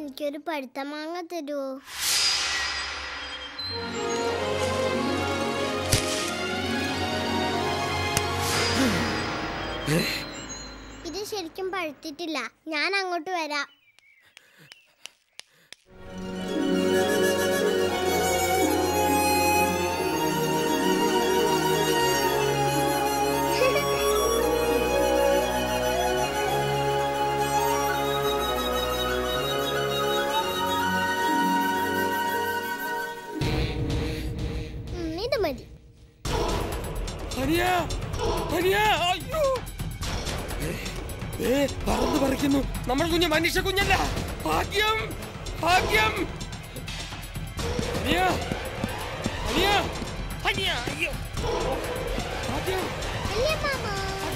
എനിക്കൊരു പഴുത്ത മാങ്ങ തരുമോ ഇത് ശരിക്കും പഴുത്തിട്ടില്ല ഞാൻ അങ്ങോട്ട് വരാം ഉം, ഇത് മതി അനിയ അനിയ അയ്യോ ഏ, ഏ പറന്ന് പറിക്കുന്നു നമ്മൾ കുഞ്ഞ് മനുഷ്യ കുഞ്ഞല്ല ഭാഗ്യം ഭാഗ്യം അനിയ അനിയ അനിയ അയ്യോ ഭാഗ്യം വലിയ മാമ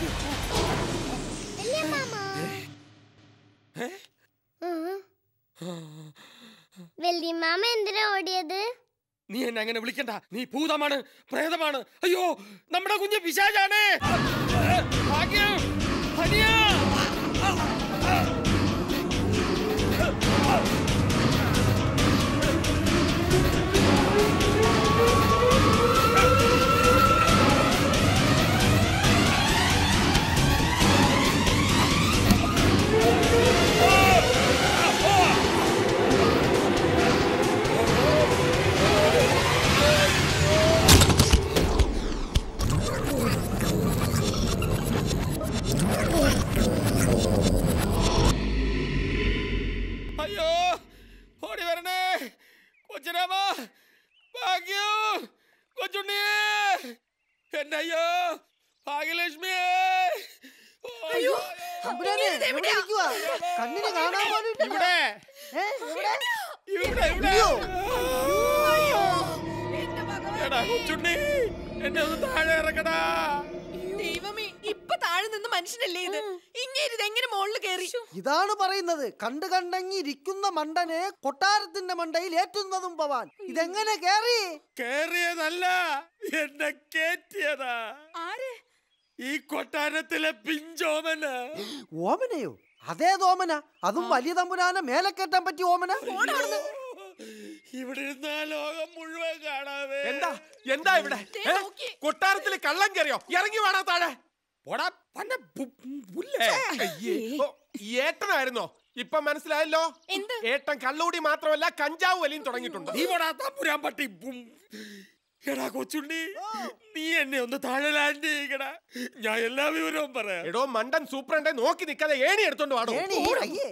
വലിയ മാമ ഏ? വലിയ മാമ എന്തിനാ ഓടിയത് നീ എന്നെ അങ്ങനെ വിളിക്കണ്ട നീ ഭൂതമാണ് പ്രേതമാണ് അയ്യോ നമ്മുടെ കുഞ്ഞ് പിശാചാണ് ഏ, ഭാഗ്യം അനിയ അയ്യോ ഓടി വരണേ കൊച്ചരാമ ഭാഗ്യോ കൊച്ചുണ്ണി എന്റെ അയ്യോ ഭാഗ്യലക്ഷ്മിയേ ഓ, അയ്യോ, തമ്പുരാനെ, എവിടെ ഇരിക്കുവാ? കണ്ണിന് കാണാൻ പോലും ഇല്ല. ഇവിടെ ഏ, എവിടെ? ഇവിടെ ഇവിടെ അയ്യോ. എടാ കൊച്ചുണ്ണി എന്നെ ഒന്ന് താഴെ ഇറക്കടാ ദൈവമേ ഇപ്പൊ താഴെ നിന്ന് മനുഷ്യനല്ലേ ഇത് ഇങ്ങനെ ഇത് എങ്ങനെ മുകളിൽ കയറി ഇതാണ് പറയുന്നത് കണ്ടു കണ്ടങ്ങി ഇരിക്കുന്ന മണ്ടനെ കൊട്ടാരത്തിന്റെ മണ്ടയിൽ ഏറ്റുന്നതും പവാൻ ഇതെങ്ങനെ കേറി കേറിയതല്ല എന്നെ കേറ്റിയതാ ആര് ഈ കൊട്ടാരത്തിലെ പിഞ്ചോമന് ഓമനയോ അതേത് ഓമന അതും വലിയ തമ്പുരാനെ മേലെ കയറ്റാൻ പറ്റിയ ഓമന ഇവിടെ ഇരുന്ന ലോകം മുഴുവൻ കാണാവേ എന്താ എന്താ ഇവിടെ ദേ ഏ? നോക്കി. കൊട്ടാരത്തില് കള്ളം കയറിയോ ഇറങ്ങി വേണോ താഴെ പോടാ പന്ന പു- പുല്ലേ അയ്യേ. ഓ, ഏട്ടനായിരുന്നോ ഇപ്പൊ മനസ്സിലായല്ലോ എന്ത്? ഏട്ടൻ കള്ളൂടി മാത്രമല്ല കഞ്ചാവ് വലിയും തുടങ്ങിയിട്ടുണ്ട് നീ പോടാ തമ്പുരാൻ പട്ടി ബും. എടാ കൊച്ചുണ്ണി നീ എന്നെ ഒന്ന് താഴെ ലാൻഡ് ചെയ്യടാ ഞാൻ എല്ലാ വിവരവും പറയാം എടോ മണ്ടൻ സൂപ്രണ്ടെ നോക്കി നിൽക്കാതെ ഏണി എടുത്തോണ്ട് വാടോ ഏണി, അയ്യേ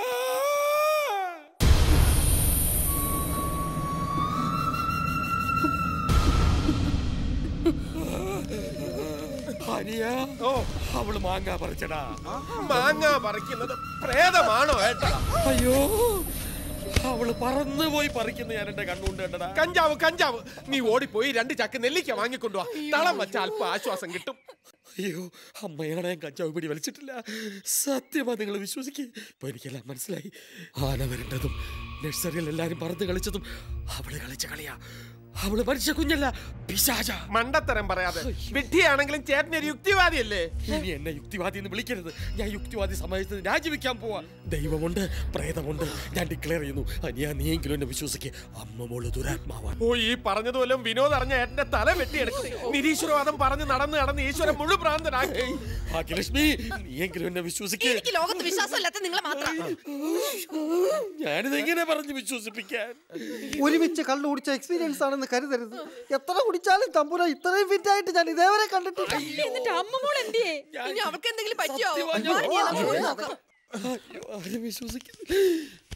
ഹനിയ ഓ അവള് മാങ്ങ പറിച്ചടാ മാങ്ങ പറിക്കുന്നത് പ്രേതമാണോ ഏട്ടാ അയ്യോ അവള് പറന്നു പോയി പറിക്കുന്ന ഞാൻ എന്റെ കണ്ണുകൊണ്ട് കണ്ടടാ കഞ്ചാവ് കഞ്ചാവ് നീ ഓടിപ്പോയി രണ്ട് ചക്ക് നെല്ലിക്ക വാങ്ങിക്കൊണ്ടുവാ തളം വെച്ച അല്പ ആശ്വാസം കിട്ടും അയ്യോ അമ്മയാണ് ഞാൻ കഞ്ചാവ് പിടി വലിച്ചിട്ടില്ല സത്യമാ നിങ്ങൾ വിശ്വസിക്കുക ഇപ്പൊ എനിക്കെല്ലാം മനസ്സിലായി ആന വരേണ്ടതും നഴ്സറിയിൽ എല്ലാരും പറന്ന് കളിച്ചതും അവള് കളിച്ച കളിയാ അവള് മനുഷ്യ കുഞ്ഞല്ല പിശാച മണ്ടത്തരം പറയാതെ വിഡ്ഢിയാണെങ്കിലും ചേട്ടൻ ഒരു യുക്തിവാദിയല്ലേ ഇനി എന്നെ യുക്തിവാദി എന്ന് വിളിക്കരുത് ഞാൻ യുക്തിവാദി സമയത്ത് രാജിവെക്കാൻ പോവാ ദൈവമുണ്ട് പ്രേതമുണ്ട് ഞാൻ ഡിക്ലെയർ ചെയ്യുന്നു അനിയാ നീയെങ്കിലും എന്നെ വിശ്വസിക്ക് അമ്മ മോള് ദുരാത്മാവാണ് ഓ ഈ പറഞ്ഞതുപോലും വിനോദ് അറിഞ്ഞ ഏട്ടന്റെ തല വെട്ടിയെടുക്കും നിരീശ്വരവാദം പറഞ്ഞ് നടന്ന് നടന്ന് ഈശ്വരൻ മുഴു ഭ്രാന്തനാക്കി ഭാഗ്യലക്ഷ്മി നീയെങ്കിലും എന്നെ വിശ്വസിക്ക് എനിക്ക് ലോകത്ത് വിശ്വാസമില്ലാത്ത നിങ്ങളെ മാത്രം ഞാനിത് എങ്ങനെ പറഞ്ഞു വിശ്വസിപ്പിക്കാൻ ഒരുമിച്ച് കള്ളു കുടിച്ച എക്സ്പീരിയൻസ് ആണെന്ന് കരുതരുത് എത്ര കുടിച്ചാലും തമ്പുര ഇത്രയും ഫിറ്റ് ആയിട്ട് ഞാൻ ഇതേവരെ കണ്ടിട്ടില്ല എന്നിട്ട് അമ്മമോൾ എന്തിയേ ഇനി അവൾക്ക് എന്തെങ്കിലും പറ്റിയോ സത്യമാ, വാ, ഇനി നമുക്ക് പോയി നോക്കാം അയ്യോ, ആരും വിശ്വസിക്കുന്നില്ല